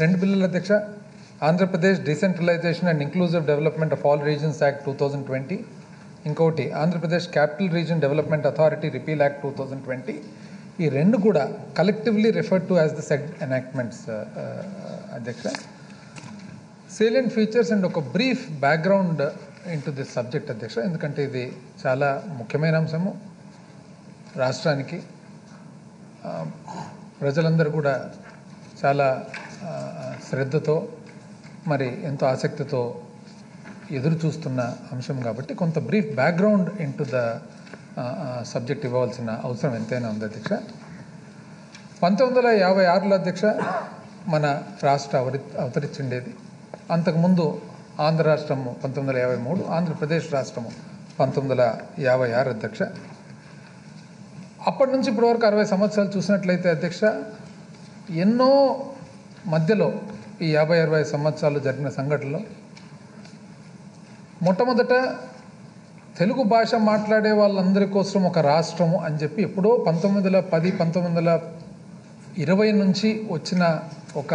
రెండు బిల్లుల అధ్యక్ష Andhra Pradesh decentralisation and inclusive development of all regions act two thousand twenty ఇంకోటి Andhra Pradesh capital region development authority repeal act two thousand twenty ఈ రెండు కూడా collectively referred to as the said enactments అధ్యక్ష salient features and ఒక brief background into this subject అధ్యక్ష ఎందుకంటే ఇది చాలా ముఖ్యమైన అంశము రాష్ట్రానికి ఆ, ప్రజలందరూ కూడా చాలా ఆ, శ్రద్ధతో మరి ఎంతో ఆసక్తితో ఎదురు చూస్తున్న అంశం కాబట్టి కొంత brief background into the subject ఇవ్వవలసిన అవసరం ఎంతైనా ఉంది అధ్యక్ష పంతొమ్మిది వందల యాభై ఆరులో అధ్యక్ష మన రాష్ట్ర అవరి అవతరించిండేది అంతకుముందు ఆంధ్ర రాష్ట్రము పంతొమ్మిది వందల యాభై మూడు ఆంధ్రప్రదేశ్ రాష్ట్రము పంతొమ్మిది వందల యాభై ఆరు అధ్యక్ష అప్పటి నుంచి ఇప్పటివరకు అరవై సంవత్సరాలు చూసినట్లయితే అధ్యక్ష ఎన్నో మధ్యలో ఈ యాభై అరవై సంవత్సరాలు జరిగిన సంఘటనలో మొట్టమొదట తెలుగు భాష మాట్లాడే వాళ్ళందరి కోసం ఒక రాష్ట్రము అని చెప్పి ఎప్పుడో పంతొమ్మిది వందల పది పంతొమ్మిది వందల ఇరవై నుంచి వచ్చిన ఒక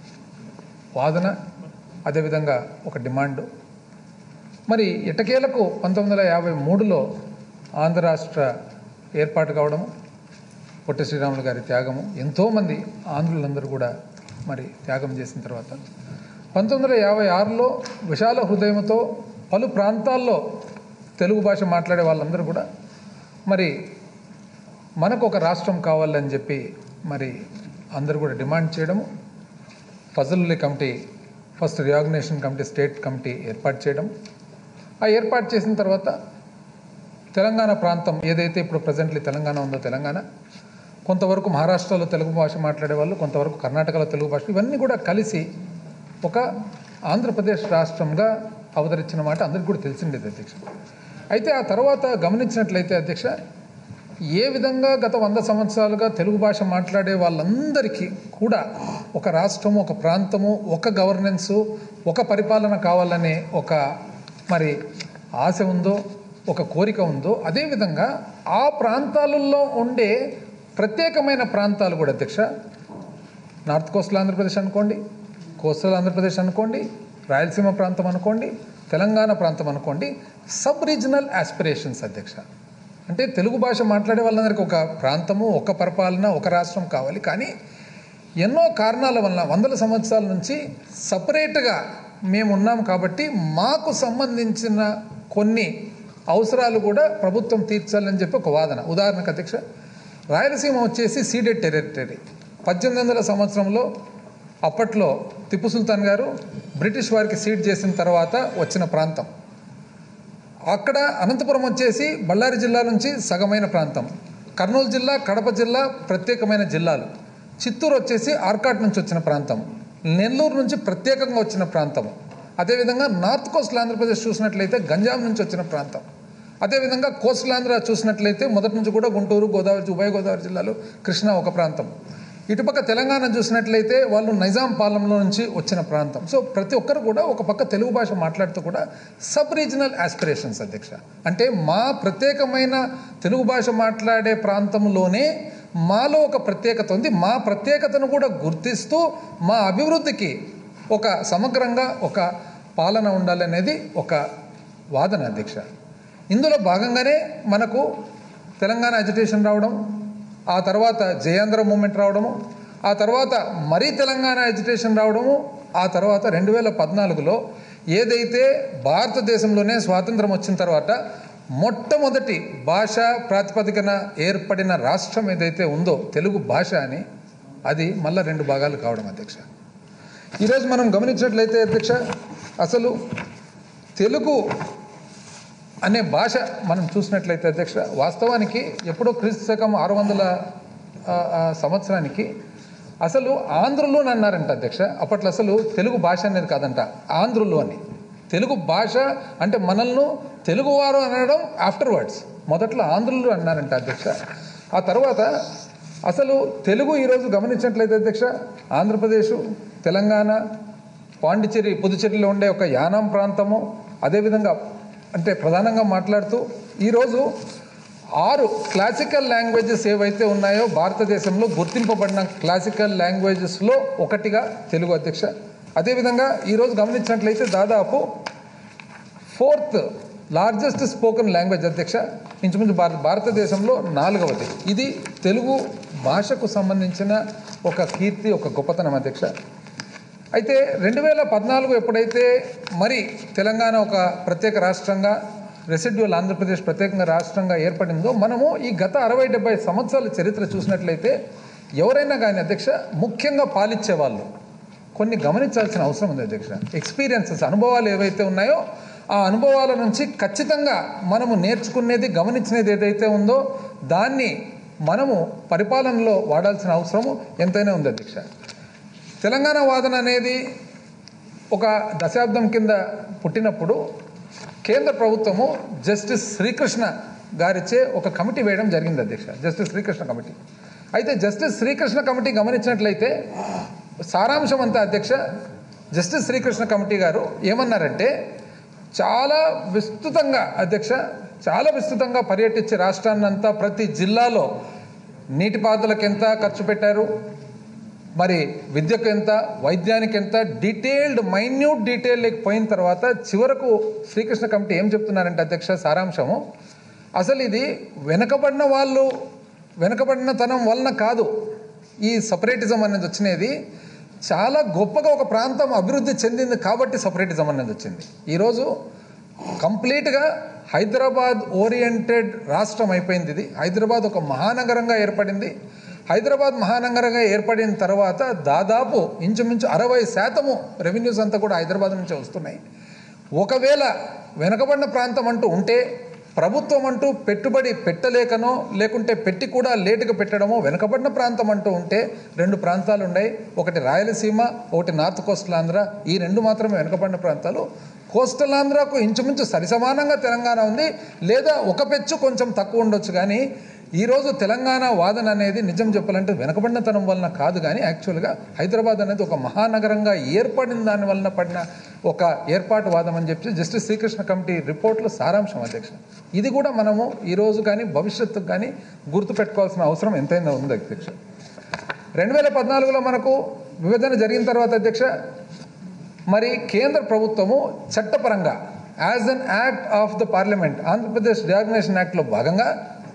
వాదన అదేవిధంగా ఒక డిమాండ్ మరి ఎటకేలకు పంతొమ్మిది వందల యాభై మూడులో ఆంధ్ర రాష్ట్ర ఏర్పాటు కావడము పొట్టి శ్రీరాములు గారి త్యాగము ఎంతోమంది ఆంధ్రులందరూ కూడా మరి త్యాగం చేసిన తర్వాత పంతొమ్మిది వందల యాభై ఆరులో విశాల హృదయంతో పలు ప్రాంతాల్లో తెలుగు భాష మాట్లాడే వాళ్ళందరూ కూడా మరి మనకు ఒక రాష్ట్రం కావాలని చెప్పి మరి అందరూ కూడా డిమాండ్ చేయడము ఫజలుల్లి committee first reorganisation committee state committee ఏర్పాటు చేయడం ఆ ఏర్పాటు చేసిన తర్వాత తెలంగాణ ప్రాంతం ఏదైతే ఇప్పుడు ప్రజెంట్లీ తెలంగాణ ఉందో తెలంగాణ కొంతవరకు మహారాష్ట్రలో తెలుగు భాష మాట్లాడే వాళ్ళు కొంతవరకు కర్ణాటకలో తెలుగు భాష ఇవన్నీ కూడా కలిసి ఒక ఆంధ్రప్రదేశ్ రాష్ట్రంగా అవతరించిన మాట అందరికీ కూడా తెలిసిండేది అధ్యక్ష అయితే ఆ తర్వాత గమనించినట్లయితే అధ్యక్ష ఏ విధంగా గత వంద సంవత్సరాలుగా తెలుగు భాష మాట్లాడే వాళ్ళందరికీ కూడా ఒక రాష్ట్రము ఒక ప్రాంతము ఒక గవర్నెన్సు ఒక పరిపాలన కావాలనే ఒక మరి ఆశ ఉందో ఒక కోరిక ఉందో అదేవిధంగా ఆ ప్రాంతాలలో ఉండే ప్రత్యేకమైన ప్రాంతాలు కూడా అధ్యక్ష నార్త్ కోస్టల్ ఆంధ్రప్రదేశ్ అనుకోండి కోస్టల్ ఆంధ్రప్రదేశ్ అనుకోండి రాయలసీమ ప్రాంతం అనుకోండి తెలంగాణ ప్రాంతం అనుకోండి సబ్ రీజనల్ ఆస్పిరేషన్స్ అధ్యక్ష అంటే తెలుగు భాష మాట్లాడే వాళ్ళందరికీ ఒక ప్రాంతము ఒక పరిపాలన ఒక రాష్ట్రం కావాలి కానీ ఎన్నో కారణాల వలన వందల సంవత్సరాల నుంచి సపరేట్గా మేము ఉన్నాం కాబట్టి మాకు సంబంధించిన కొన్ని అవసరాలు కూడా ప్రభుత్వం తీర్చాలని చెప్పి ఒక వాదన ఉదాహరణకు అధ్యక్ష రాయలసీమ వచ్చేసి సీడెడ్ టెరిటరీ పద్దెనిమిది వందల సంవత్సరంలో అప్పట్లో టిప్పు సుల్తాన్ గారు బ్రిటిష్ వారికి సీడ్ చేసిన తర్వాత వచ్చిన ప్రాంతం అక్కడ అనంతపురం వచ్చేసి బళ్ళారి జిల్లా నుంచి సగమైన ప్రాంతం కర్నూలు జిల్లా కడప జిల్లా ప్రత్యేకమైన జిల్లాలు చిత్తూరు వచ్చేసి ఆర్కాట్ నుంచి వచ్చిన ప్రాంతం నెల్లూరు నుంచి ప్రత్యేకంగా వచ్చిన ప్రాంతం అదేవిధంగా నార్త్ కోస్టల్ ఆంధ్రప్రదేశ్ చూసినట్లయితే గంజాం నుంచి వచ్చిన ప్రాంతం అదేవిధంగా కోస్టల్ ఆంధ్ర చూసినట్లయితే మొదటి నుంచి కూడా గుంటూరు గోదావరి ఉభయ గోదావరి జిల్లాలు కృష్ణా ఒక ప్రాంతం ఇటుపక్క తెలంగాణ చూసినట్లయితే వాళ్ళు నైజాం పాలనలో నుంచి వచ్చిన ప్రాంతం సో ప్రతి ఒక్కరు కూడా ఒక పక్క తెలుగు భాష మాట్లాడుతూ కూడా సబ్ రీజనల్ ఆస్పిరేషన్స్ అధ్యక్ష అంటే మా ప్రత్యేకమైన తెలుగు భాష మాట్లాడే ప్రాంతంలోనే మాలో ఒక ప్రత్యేకత ఉంది మా ప్రత్యేకతను కూడా గుర్తిస్తూ మా అభివృద్ధికి ఒక సమగ్రంగా ఒక పాలన ఉండాలనేది ఒక వాదన అధ్యక్ష ఇందులో భాగంగానే మనకు తెలంగాణ అజిటేషన్ రావడం ఆ తర్వాత జయాంధ్ర మూమెంట్ రావడము ఆ తర్వాత మరీ తెలంగాణ ఎడ్యుకేషన్ రావడము ఆ తర్వాత రెండు వేల పద్నాలుగులో ఏదైతే భారతదేశంలోనే స్వాతంత్రం వచ్చిన తర్వాత మొట్టమొదటి భాష ప్రాతిపదికన ఏర్పడిన రాష్ట్రం ఏదైతే ఉందో తెలుగు భాష అని అది మళ్ళా రెండు భాగాలు కావడం అధ్యక్ష ఈరోజు మనం గమనించినట్లయితే అధ్యక్ష అసలు తెలుగు అనే భాష మనం చూసినట్లయితే అధ్యక్ష వాస్తవానికి ఎప్పుడో క్రీస్తు శకం ఆరు వందల ఆ, ఆ, సంవత్సరానికి అసలు ఆంధ్రులు అని అన్నారంట అధ్యక్ష అప్పట్లో అసలు తెలుగు భాష అనేది కాదంట ఆంధ్రులు అని తెలుగు భాష అంటే మనల్ని తెలుగువారు అనడం ఆఫ్టర్ వర్డ్స్ మొదట్లో ఆంధ్రులు అన్నారంట అధ్యక్ష ఆ తర్వాత అసలు తెలుగు ఈరోజు గమనించినట్లయితే అధ్యక్ష ఆంధ్రప్రదేశ్ తెలంగాణ పాండిచ్చేరి పుదుచ్చేరిలో ఉండే ఒక యానాం ప్రాంతము అదేవిధంగా అంటే ప్రధానంగా మాట్లాడుతూ ఈరోజు ఆరు క్లాసికల్ లాంగ్వేజెస్ ఏవైతే ఉన్నాయో భారతదేశంలో గుర్తింపబడిన క్లాసికల్ లాంగ్వేజెస్లో ఒకటిగా తెలుగు అధ్యక్ష అదేవిధంగా ఈరోజు గమనించినట్లయితే దాదాపు ఫోర్త్ లార్జెస్ట్ స్పోకెన్ లాంగ్వేజ్ అధ్యక్ష ఇంచుమించు భారత భారతదేశంలో నాలుగవది ఇది తెలుగు భాషకు సంబంధించిన ఒక కీర్తి ఒక గొప్పతనం అధ్యక్ష అయితే రెండు వేల పద్నాలుగు ఎప్పుడైతే మరి తెలంగాణ ఒక ప్రత్యేక రాష్ట్రంగా రెసిడ్యువల్ ఆంధ్రప్రదేశ్ ప్రత్యేకంగా రాష్ట్రంగా ఏర్పడిందో మనము ఈ గత అరవై డెబ్బై సంవత్సరాల చరిత్ర చూసినట్లయితే ఎవరైనా కానీ అధ్యక్ష ముఖ్యంగా పాలిచ్చే వాళ్ళు కొన్ని గమనించాల్సిన అవసరం ఉంది అధ్యక్ష ఎక్స్పీరియన్సెస్ అనుభవాలు ఏవైతే ఉన్నాయో ఆ అనుభవాల నుంచి ఖచ్చితంగా మనము నేర్చుకునేది గమనించినది ఏదైతే ఉందో దాన్ని మనము పరిపాలనలో వాడాల్సిన అవసరం ఎంతైనా ఉంది అధ్యక్ష తెలంగాణ వాదన అనేది ఒక దశాబ్దం కింద పుట్టినప్పుడు కేంద్ర ప్రభుత్వము జస్టిస్ శ్రీకృష్ణ గారిచే ఒక కమిటీ వేయడం జరిగింది అధ్యక్ష జస్టిస్ శ్రీకృష్ణ కమిటీ అయితే జస్టిస్ శ్రీకృష్ణ కమిటీ గమనించినట్లయితే సారాంశం అంతా అధ్యక్ష జస్టిస్ శ్రీకృష్ణ కమిటీ గారు ఏమన్నారంటే చాలా విస్తృతంగా అధ్యక్ష చాలా విస్తృతంగా పర్యటించి రాష్ట్రాన్నంతా ప్రతి జిల్లాలో నీటిపారుదలకు ఎంత ఖర్చు పెట్టారు మరి విద్యకు ఎంత వైద్యానికి ఎంత డీటెయిల్డ్ మైన్యూట్ డీటెయిల్కి పోయిన తర్వాత చివరకు శ్రీకృష్ణ కమిటీ ఏం చెప్తున్నారంటే అధ్యక్ష సారాంశము అసలు ఇది వెనకబడిన వాళ్ళు వెనకబడిన తనం వలన కాదు ఈ సపరేటిజం అనేది వచ్చినది చాలా గొప్పగా ఒక ప్రాంతం అభివృద్ధి చెందింది కాబట్టి సపరేటిజం అనేది వచ్చింది ఈరోజు కంప్లీట్గా హైదరాబాద్ ఓరియంటెడ్ రాష్ట్రం అయిపోయింది ఇది హైదరాబాద్ ఒక మహానగరంగా ఏర్పడింది హైదరాబాద్ మహానగరంగా ఏర్పడిన తర్వాత దాదాపు ఇంచుమించు అరవై శాతము రెవెన్యూస్ అంతా కూడా హైదరాబాద్ నుంచే వస్తున్నాయి ఒకవేళ వెనకబడిన ప్రాంతం అంటూ ఉంటే ప్రభుత్వం అంటూ పెట్టుబడి పెట్టలేకనో లేకుంటే పెట్టి కూడా లేటుగా పెట్టడమో వెనకబడిన ప్రాంతం అంటూ ఉంటే రెండు ప్రాంతాలు ఉన్నాయి ఒకటి రాయలసీమ ఒకటి నార్త్ కోస్టల్ ఆంధ్ర ఈ రెండు మాత్రమే వెనకబడిన ప్రాంతాలు కోస్టల్ ఆంధ్రాకు ఇంచుమించు సరిసమానంగా తెలంగాణ ఉంది లేదా ఒక పెచ్చు కొంచెం తక్కువ ఉండొచ్చు కానీ ఈరోజు తెలంగాణ వాదన అనేది నిజం చెప్పాలంటే వెనకబడినతనం వలన కాదు కానీ యాక్చువల్గా హైదరాబాద్ అనేది ఒక మహానగరంగా ఏర్పడిన దాని వలన పడిన ఒక ఏర్పాటు వాదం అని చెప్పి జస్టిస్ శ్రీకృష్ణ కమిటీ రిపోర్ట్లో సారాంశం అధ్యక్ష ఇది కూడా మనము ఈరోజు కానీ భవిష్యత్తుకు కానీ గుర్తుపెట్టుకోవాల్సిన అవసరం ఎంతైనా ఉంది అధ్యక్ష రెండు వేల పద్నాలుగులో మనకు విభజన జరిగిన తర్వాత అధ్యక్ష మరి కేంద్ర ప్రభుత్వము చట్టపరంగా as an act of the Parliament Andhra Pradesh reorganisation యాక్ట్లో భాగంగా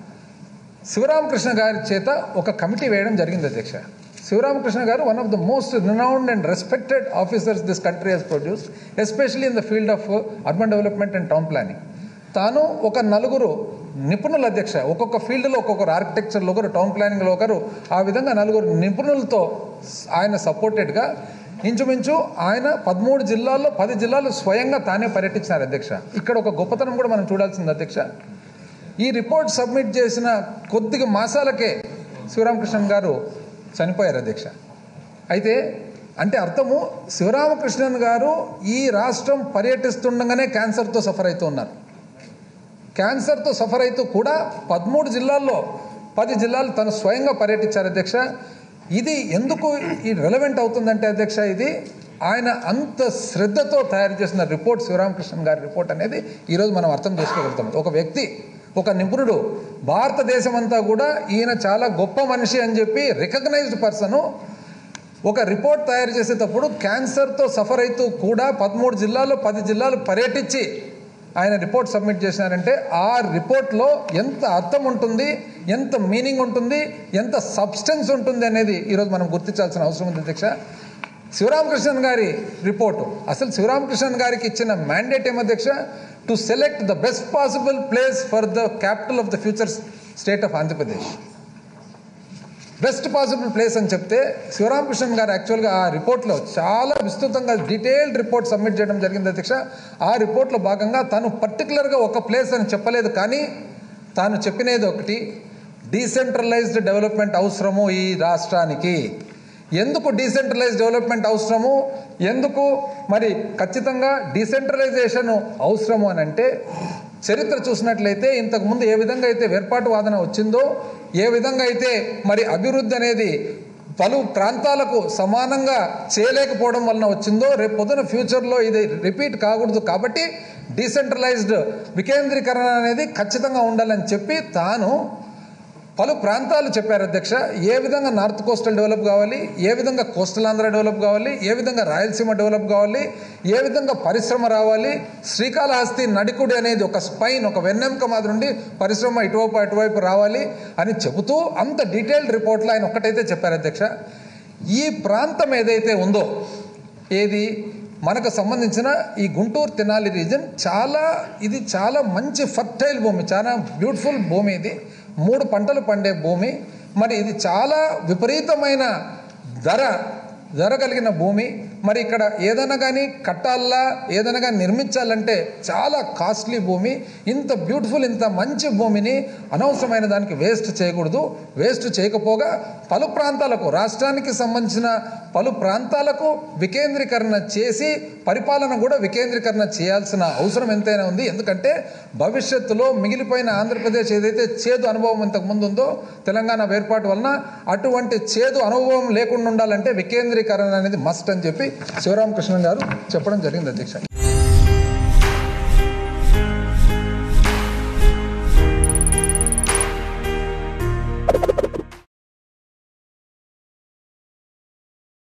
శివరామకృష్ణ గారి చేత ఒక కమిటీ వేయడం జరిగింది అధ్యక్ష శివరామకృష్ణ గారు one of the most renowned and respected officers this country he's produce especially in the field of urban development and town planning తాను ఒక నలుగురు నిపుణుల అధ్యక్ష ఒక్కొక్క ఫీల్డ్లో ఒక్కొక్కరు ఆర్కిటెక్చర్లో ఒకరు టౌన్ ప్లానింగ్లో ఒకరు ఆ విధంగా నలుగురు నిపుణులతో ఆయన సపోర్టెడ్గా ఇంచుమించు ఆయన పదమూడు జిల్లాల్లో పది జిల్లాలు స్వయంగా తానే పర్యటించినారు అధ్యక్ష ఇక్కడ ఒక గొప్పతనం కూడా మనం చూడాల్సింది అధ్యక్ష ఈ రిపోర్ట్ సబ్మిట్ చేసిన కొద్దిగా మాసాలకే శివరామకృష్ణన్ గారు చనిపోయారు అధ్యక్ష అయితే అంటే అర్థము శివరామకృష్ణన్ గారు ఈ రాష్ట్రం పర్యటిస్తుండగానే క్యాన్సర్తో సఫర్ అవుతూ ఉన్నారు క్యాన్సర్తో సఫర్ అవుతూ కూడా పదమూడు జిల్లాల్లో పది జిల్లాలు తను స్వయంగా పర్యటించారు అధ్యక్ష ఇది ఎందుకు ఈ రెలవెంట్ అవుతుందంటే అధ్యక్ష ఇది ఆయన అంత శ్రద్ధతో తయారు చేసిన రిపోర్ట్ శివరామకృష్ణన్ గారి రిపోర్ట్ అనేది ఈరోజు మనం అర్థం చేసుకోగలుగుతాం ఒక వ్యక్తి ఒక నిపుణుడు భారతదేశం అంతా కూడా ఈయన చాలా గొప్ప మనిషి అని చెప్పి రికగ్నైజ్డ్ పర్సను ఒక రిపోర్ట్ తయారు చేసేటప్పుడు క్యాన్సర్తో సఫర్ అవుతూ కూడా పదమూడు జిల్లాల్లో పది జిల్లాలు పర్యటించి ఆయన రిపోర్ట్ సబ్మిట్ చేసినారంటే ఆ రిపోర్ట్లో ఎంత అర్థం ఉంటుంది ఎంత మీనింగ్ ఉంటుంది ఎంత సబ్స్టెన్స్ ఉంటుంది అనేది ఈరోజు మనం గుర్తించాల్సిన అవసరం ఉంది అధ్యక్ష శివరామకృష్ణన్ గారి రిపోర్టు అసలు శివరామకృష్ణన్ గారికి ఇచ్చిన మ్యాండేట్ ఏం అధ్యక్ష to select the best possible place for the capital of the future state of Andhra Pradesh best possible place అని చెప్తే శివరామకృష్ణన్ గారు యాక్చువల్గా ఆ రిపోర్ట్లో చాలా విస్తృతంగా డీటెయిల్డ్ రిపోర్ట్ సబ్మిట్ చేయడం జరిగింది అధ్యక్ష ఆ రిపోర్ట్లో భాగంగా తను పర్టికులర్గా ఒక ప్లేస్ అని చెప్పలేదు కానీ తాను చెప్పినది ఒకటి డీసెంట్రలైజ్డ్ డెవలప్మెంట్ అవసరము ఈ రాష్ట్రానికి ఎందుకు డీసెంట్రలైజ్ డెవలప్మెంట్ అవసరము ఎందుకు మరి ఖచ్చితంగా డీసెంట్రలైజేషన్ అవసరము అని అంటే చరిత్ర చూసినట్లయితే ఇంతకుముందు ఏ విధంగా అయితే వేర్పాటు వాదన వచ్చిందో ఏ విధంగా అయితే మరి అభివృద్ధి అనేది పలు ప్రాంతాలకు సమానంగా చేయలేకపోవడం వలన వచ్చిందో రేపు పొద్దున ఫ్యూచర్లో ఇది రిపీట్ కాకూడదు కాబట్టి డీసెంట్రలైజ్డ్ వికేంద్రీకరణ అనేది ఖచ్చితంగా ఉండాలని చెప్పి తాను పలు ప్రాంతాలు చెప్పారు అధ్యక్ష ఏ విధంగా నార్త్ కోస్టల్ డెవలప్ కావాలి ఏ విధంగా కోస్టల్ ఆంధ్ర డెవలప్ కావాలి ఏ విధంగా రాయలసీమ డెవలప్ కావాలి ఏ విధంగా పరిశ్రమ రావాలి శ్రీకాళహస్తి నడికుడి అనేది ఒక స్పైన్ ఒక వెన్నెముక మాదిరి ఉండి పరిశ్రమ ఇటువైపు అటువైపు రావాలి అని చెబుతూ అంత డీటెయిల్డ్ రిపోర్ట్లో ఆయన ఒక్కటైతే చెప్పారు అధ్యక్ష ఈ ప్రాంతం ఏదైతే ఉందో ఏది మనకు సంబంధించిన ఈ గుంటూరు తెనాలి రీజన్ చాలా ఇది చాలా మంచి ఫర్టైల్ భూమి చాలా బ్యూటిఫుల్ భూమి ఇది మూడు పంటలు పండే భూమి మరి ఇది చాలా విపరీతమైన ధర ధర కలిగిన భూమి మరి ఇక్కడ ఏదైనా కానీ కట్టాలా ఏదైనా కానీ నిర్మించాలంటే చాలా కాస్ట్లీ భూమి ఇంత బ్యూటిఫుల్ ఇంత మంచి భూమిని అనవసరమైన దానికి వేస్ట్ చేయకూడదు వేస్ట్ చేయకపోగా పలు ప్రాంతాలకు రాష్ట్రానికి సంబంధించిన పలు ప్రాంతాలకు వికేంద్రీకరణ చేసి పరిపాలన కూడా వికేంద్రీకరణ చేయాల్సిన అవసరం ఎంతైనా ఉంది ఎందుకంటే భవిష్యత్తులో మిగిలిపోయిన ఆంధ్రప్రదేశ్ ఏదైతే చేదు అనుభవం ఇంతకు ముందు ఉందో తెలంగాణ ఏర్పాటు వలన అటువంటి చేదు అనుభవం లేకుండా ఉండాలంటే వికేంద్రీకరణ అనేది మస్ట్ అని చెప్పి శివరామకృష్ణ గారు చెప్పడం జరిగింది అధ్యక్ష